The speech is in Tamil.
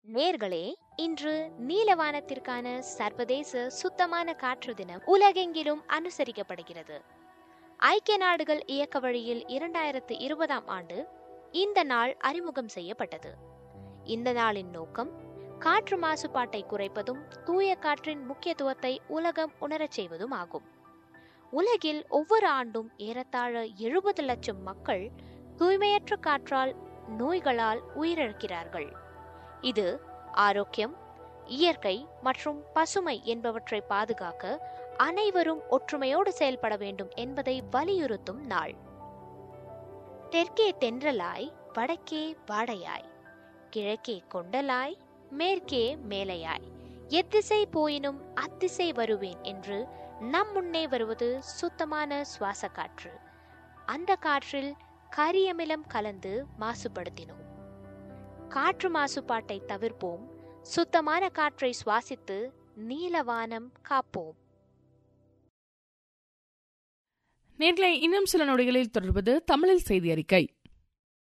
நேர்களே இன்று நீலவானத்திற்கான சர்வதேச சுத்தமான காற்று தினம் உலகெங்கிலும் அனுசரிக்கப்படுகிறது ஐக்கிய நாடுகள் இயக்க வழியில் இரண்டாயிரத்து இருபதாம் ஆண்டு இந்த நாள் அறிமுகம் செய்யப்பட்டது இந்த நாளின் நோக்கம் காற்று மாசுபாட்டை குறைப்பதும் தூய காற்றின் முக்கியத்துவத்தை உலகம் உணரச் செய்வதும் ஆகும் உலகில் ஒவ்வொரு ஆண்டும் ஏறத்தாழ எழுபது லட்சம் மக்கள் தூய்மையற்ற காற்றால் நோய்களால் உயிரிழக்கிறார்கள் இது ஆரோக்கியம் இயற்கை மற்றும் பசுமை என்பவற்றை பாதுகாக்க அனைவரும் ஒற்றுமையோடு செயல்பட வேண்டும் என்பதை வலியுறுத்தும் நாள் தெற்கே தென்றலாய் வடக்கே வாடையாய் கிழக்கே கொண்டலாய் மேற்கே மேலையாய் எத்திசை போயினும் அத்திசை வருவேன் என்று நம் முன்னே வருவது சுத்தமான சுவாச காற்று அந்த காற்றில் கரியமிலம் கலந்து மாசுபடுத்தினோம் காற்று மாசுபாட்டை தவிர்ப்போம் சுத்தமான காற்றை சுவாசித்து நீலவானம் காப்போம் நேர்களை இன்னும் சில நொடிகளில் தொடர்வது தமிழில் செய்தி அறிக்கை